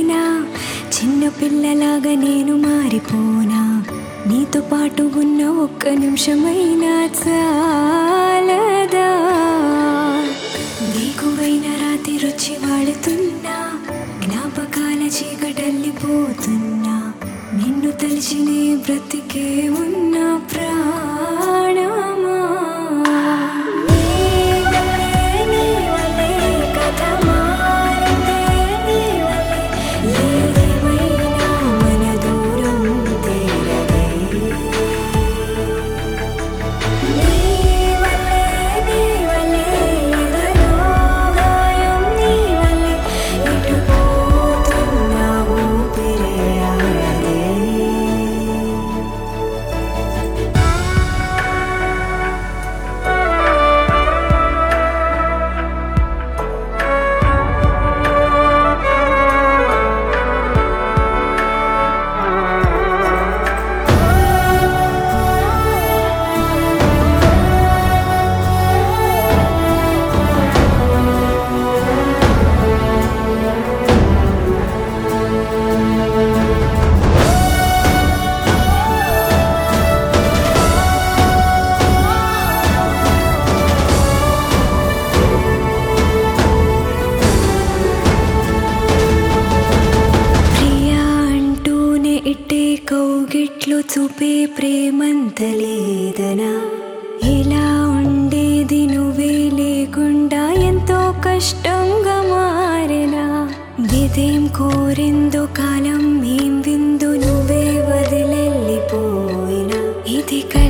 అయినా చిన్న పిల్లలాగా నేను మారిపోనా నీతో పాటు ఉన్న ఒక్క నిమిషమైనా చాలదా నీకువైన రాతి రుచి వాడుతున్నా జ్ఞాపకాల చీకటల్లిపోతున్నా నిన్ను తలిచినే బ్రతికే ఉన్న ప్రాణమా నీ వల్లే, నీ వల్లే కథ మారిందే, నీ వల్లే ఏదేమైనా మన దూరం తీరదే. నీ వల్లే, నీ వల్లే ఎదలో గాయం, నీ వల్లే ఎటు పోతున్నా ఊపిరే ఆడదే. ప్రియా అంటూనే ఇట్టే కౌగిట్లో చూపే ప్రేమంత లేదనా ఇలా ఉండేది నువ్వే లేకుండా ఎంతో కష్టంగా మారినా విదేం కోరిందో కాలం ఏం విందు నువ్వే వదిలెళ్ళిపోయినా ఇది కల